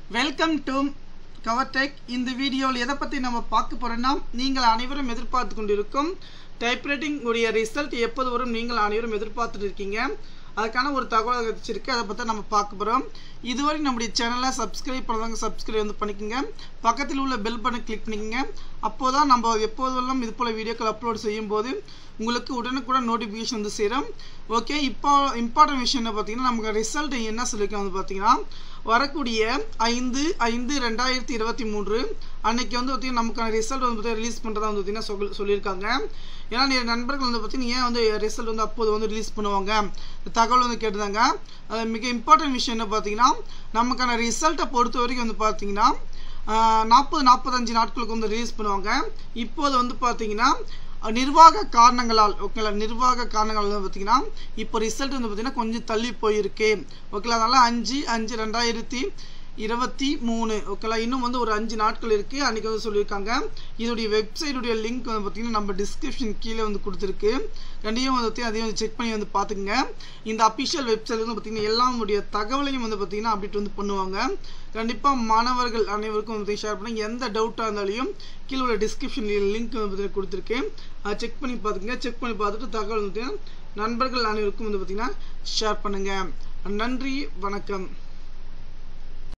welcome to கவர்டெக் இந்த வீடியோவில் எதை பற்றி நம்ம பார்க்க போகிறோம்னா நீங்கள் அனைவரும் எதிர்பார்த்து கொண்டிருக்கும் டைப்ரைட்டிங் உடைய ரிசல்ட் எப்போது வரும் நீங்கள் அனைவரும் எதிர்பார்த்துட்டு இருக்கீங்க அதுக்கான ஒரு தகவல் வச்சிருக்கு அதை பற்றி நம்ம பார்க்க போகிறோம் இதுவரை நம்முடைய சேனலை சப்ஸ்கிரைப் பண்ணாங்க சப்ஸ்கிரைப் வந்து பண்ணிக்கோங்க பக்கத்தில் உள்ள பெல் பட்டனை கிளிக் பண்ணிக்கோங்க அப்போ தான் நம்ம எப்போதெல்லாம் இது போல் வீடியோக்கள் அப்லோட் செய்யும் போது உங்களுக்கு உடனுக்குடன் நோட்டிஃபிகேஷன் வந்து சேரும் ஓகே இப்போ இம்பார்ட்டன்ட் விஷயம் என்ன பார்த்தீங்கன்னா நமக்கு ரிசல்ட் என்ன சொல்லியிருக்காங்க வந்து பார்த்தீங்கன்னா வரக்கூடிய ஐந்து ஐந்து ரெண்டாயிரத்தி இருபத்தி மூன்று அன்னைக்கு வந்து பார்த்தீங்கன்னா நமக்கான ரிசல்ட் வந்து பார்த்தீங்கன்னா ரிலீஸ் பண்ணுறதா வந்து பார்த்தீங்கன்னா சொல் சொல்லியிருக்காங்க ஏன்னா நிறைய நண்பர்கள் வந்து பார்த்தீங்கன்னா ஏன் வந்து ரிசல்ட் வந்து அப்போது வந்து ரிலீஸ் பண்ணுவாங்க தகவல் வந்து கேட்டிருந்தாங்க அது மிக இம்பார்ட்டன்ட் விஷயம் என்ன பார்த்தீங்கன்னா நமக்கான ரிசல்ட்டை பொறுத்த வரைக்கும் வந்து பார்த்தீங்கன்னா நாற்பது நாற்பத்தஞ்சு நாட்களுக்கு வந்து ரிலீஸ் பண்ணுவாங்க இப்போது வந்து பார்த்தீங்கன்னா நிர்வாக காரணங்களால் ஓகேங்களா நிர்வாக காரணங்கள் வந்து பார்த்தீங்கன்னா இப்போ ரிசல்ட் வந்து பார்த்தீங்கன்னா கொஞ்சம் தள்ளி போயிருக்கு ஓகேங்களா அதனால் அஞ்சு அஞ்சு ரெண்டாயிரத்தி இருபத்தி மூணு ஓகேங்களா இன்னும் வந்து ஒரு அஞ்சு நாட்கள் இருக்குது அன்றைக்கி வந்து சொல்லியிருக்காங்க இதோடைய வெப்சைட்டுடைய லிங்க் வந்து பார்த்திங்கன்னா நம்ம டிஸ்கிரிப்ஷன் கீழே வந்து கொடுத்துருக்கு கண்டிப்பாக வந்து பார்த்திங்கன்னா அதையும் வந்து செக் பண்ணி வந்து பார்த்துக்குங்க இந்த அஃபிஷியல் வெப்சைட் வந்து பார்த்திங்கன்னா எல்லாமுடைய தகவலையும் வந்து பார்த்திங்கன்னா அப்டேட் வந்து பண்ணுவாங்க கண்டிப்பாக மாணவர்கள் அனைவருக்கும் வந்து ஷேர் பண்ணி எந்த டவுட்டாக இருந்தாலையும் கீழே உள்ள டிஸ்கிரிப்ஷன் லிங்க் வந்து பார்த்திங்கன்னா கொடுத்துருக்கு அதை செக் பண்ணி பார்த்துக்குங்க செக் பண்ணி பார்த்துட்டு தகவல் வந்து நண்பர்கள் அனைவருக்கும் வந்து பார்த்திங்கன்னா ஷேர் பண்ணுங்கள் நன்றி வணக்கம்